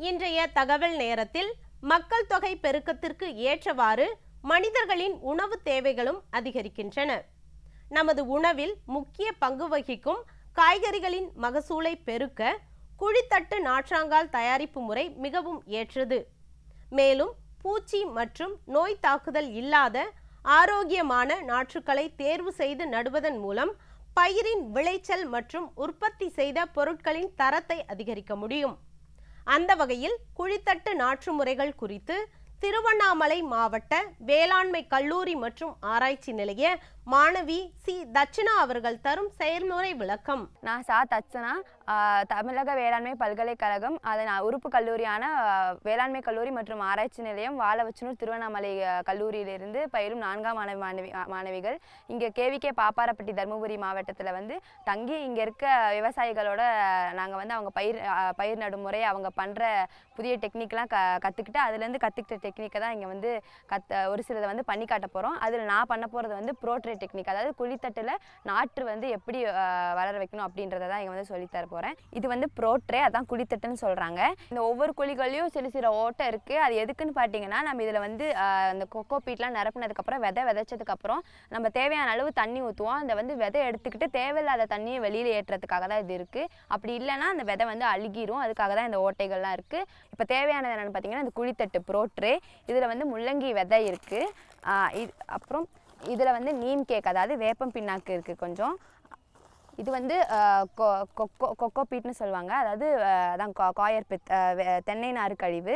இன்றைய தகவல் நேரத்தில் மக்கள் தொகை பெருக்கத்திற்கு ஏற்றவாறு மனிதர்களின் உணவு தேவைகளும் அதிகரிக்கின்றன நமது உணவில் முக்கிய பங்கு வகிக்கும் காய்கறிகளின் மகசூலை பெருக்க குழித்தட்டு நாற்றாங்கால் தயாரிப்பு முறை மிகவும் ஏற்றது மேலும் பூச்சி மற்றும் நோய் தாக்குதல் இல்லாத ஆரோக்கியமான நாற்றுக்களை தேர்வு செய்து நடுவதன் மூலம் பயிரின் விளைச்சல் மற்றும் உற்பத்தி செய்த பொருட்களின் தரத்தை அதிகரிக்க முடியும் அந்த வகையில் குழித்தட்டு நாற்று முறைகள் குறித்து திருவண்ணாமலை மாவட்ட வேளாண்மை கல்லூரி மற்றும் ஆராய்ச்சி நிலைய மாணவி சி தட்சிணா அவர்கள் தரும் செயல்முறை விளக்கம் நான் சா தட்சனா ஆஹ் தமிழக வேளாண்மை பல்கலைக்கழகம் அதன் உறுப்பு கல்லூரியான ஆஹ் வேளாண்மை கல்லூரி மற்றும் ஆராய்ச்சி நிலையம் வாழவச்சனூர் திருவண்ணாமலை ஆஹ் கல்லூரியிலிருந்து பயிலும் நான்காம் மாணவி மாணவி ஆஹ் மாணவிகள் இங்கே கேவிகே பாப்பாரப்பட்டி தருமபுரி மாவட்டத்தில் வந்து தங்கி இங்கே இருக்க விவசாயிகளோட நாங்கள் வந்து அவங்க பயிர் ஆஹ் பயிர் நடும் முறை அவங்க பண்ணுற புதிய டெக்னிக்லாம் க கற்றுக்கிட்டு அதுலேருந்து கற்றுக்கிட்ட டெக்னிக்கை தான் இங்கே வந்து கத் ஒரு சிலதை வந்து பண்ணி காட்ட போகிறோம் அதில் நான் பண்ண போகிறது வந்து ப்ரோட்ரே டெக்னிக் அதாவது குழித்தட்டில் நாற்று வந்து எப்படி ஆஹ் வளர வைக்கணும் அப்படின்றத தான் இங்கே வந்து சொல்லித்தர போகிறேன் இது வந்து ப்ரோட்ரே அதான் குழித்தட்டுன்னு சொல்கிறாங்க இந்த ஒவ்வொரு குழிகளையும் சில சில ஓட்டை இருக்குது அது எதுக்குன்னு பார்த்தீங்கன்னா நம்ம இதில் வந்து ஆஹ் அந்த கொக்கோ பீட்லாம் நிரப்புனதுக்கப்புறம் விதை விதைச்சதுக்கப்புறம் நம்ம தேவையான அளவு தண்ணி ஊற்றுவோம் அந்த வந்து விதை எடுத்துக்கிட்டு தேவையில்லாத தண்ணியை வெளியில் ஏற்றுறதுக்காக தான் இது இருக்குது அப்படி இல்லைன்னா அந்த விதை வந்து அழுகிரும் அதுக்காக தான் இந்த ஓட்டைகள்லாம் இருக்குது இப்போ தேவையானது என்னென்னு பார்த்தீங்கன்னா இந்த குழித்தட்டு ப்ரோட்ரே இதில் வந்து முள்ளங்கி விதை இருக்குது இது அப்புறம் இதில் வந்து நீம் கேக் அதாவது வேப்பம் பிண்ணாக்கு இருக்குது கொஞ்சம் இது வந்து ஆஹ், கொ- கொக்கோ கொக்கோ பீட்னு சொல்லுவாங்க அதாவது ஆஹ், அதான் கா- காயர் பித் ஆஹ், வே- தென்னை நாறு கழிவு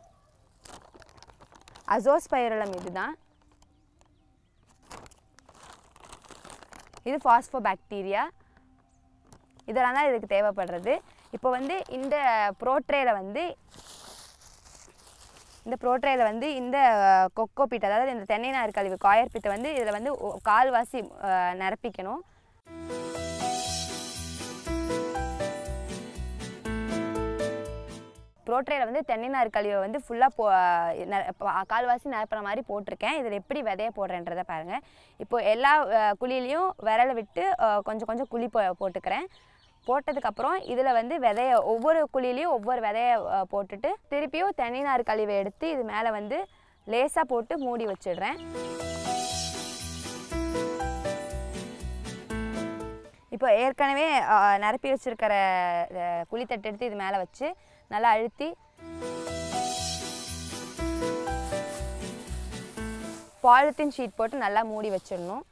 அசோஸ்பைரலம் இதுதான் இது ஃபாஸ்போ பாக்டீரியா இதெல்லாம் தான் இதுக்கு தேவைப்படுறது இப்போ வந்து இந்த ப்ரோட்ரேல வந்து இந்த ப்ரோட்ரேல வந்து இந்த கொக்கோ பீட் அதாவது இந்த தென்னை நார் கழிவு காயர் பித்தை வந்து இதில் வந்து ஒ- கால்வாசி அஹ், நிரப்பிக்கணும் ப்ரோட்ரேல வந்து தென்னை நார் கழிவை வந்து ஃபுல்லாக போ நெ- ப- கால்வாசி நிரப்புற மாதிரி போட்டிருக்கேன் இதில் எப்படி விதைய போடுறேன்றதை பாருங்கள் இப்போ எல்லா அஹ், குழியிலையும் விரலை விட்டு அஹ், கொஞ்சம் கொஞ்சம் குழி போ போட்டுக்கிறேன் போட்டதுக்கப்புறம் இதில் வந்து விதைய ஒவ்வொரு குழியிலையும் ஒவ்வொரு விதைய அஹ், போட்டுட்டு திருப்பியும் தென்னை நார் கழிவை எடுத்து இது மேலே வந்து லேசாக போட்டு மூடி வச்சிடுறேன் இப்போ ஏற்கனவே அஹ், நிரப்பி வச்சிருக்கிற அஹ், குழித்தட்டு எடுத்து இது மேலே வச்சு நல்லா அழுத்தி பாலித்தீன் ஷீட் போட்டு நல்லா மூடி வச்சிடணும்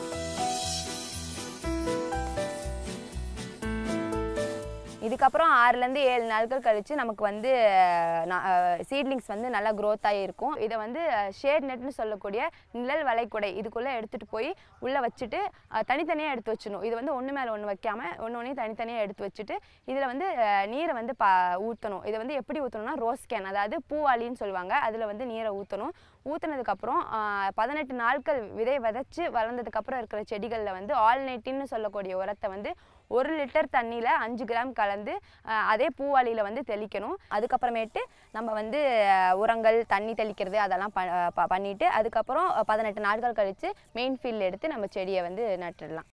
இதுக்கப்புறம் ஆறுலேருந்து ஏழு நாட்கள் கழித்து நமக்கு வந்து சீட்லிங்ஸ் வந்து நல்லா growth ஆகி இருக்கும் இதை வந்து ஷேட் நெட்னு சொல்லக்கூடிய நிழல் வளைக்குடை இதுக்குள்ளே எடுத்துகிட்டு போய் உள்ளே வச்சுட்டு தனித்தனியாக எடுத்து வச்சிடணும் இது வந்து ஒன்று மேலே ஒன்று வைக்காமல் ஒன்று ஒன்றையும் தனித்தனியாக எடுத்து வச்சுட்டு இதில் வந்து அஹ், நீரை வந்து பா ஊற்றணும் இதை வந்து எப்படி ஊற்றணும்னா ரோஸ் கேன் அதாவது பூவாளின்னு சொல்லுவாங்க அதில் வந்து நீரை ஊற்றணும் ஊற்றுனதுக்கப்புறம் பதினெட்டு நாட்கள் விதை விதைச்சு வளர்ந்ததுக்கப்புறம் இருக்கிற செடிகளில் வந்து ஆல்நைட்டின்னு சொல்லக்கூடிய உரத்தை வந்து ஒரு லிட்டர் தண்ணியில் அஞ்சு கிராம் கலந்து ஆஹ், அதே பூவாளியில் வந்து தெளிக்கணும் அதுக்கப்புறமேட்டு நம்ம வந்து ஆஹ், உரங்கள் தண்ணி தெளிக்கிறது அதெல்லாம் ப ப- பண்ணிட்டு அதுக்கப்புறம் பதினெட்டு நாட்கள் கழித்து மெயின் ஃபீல்டு எடுத்து நம்ம செடியை வந்து நட்டுடலாம்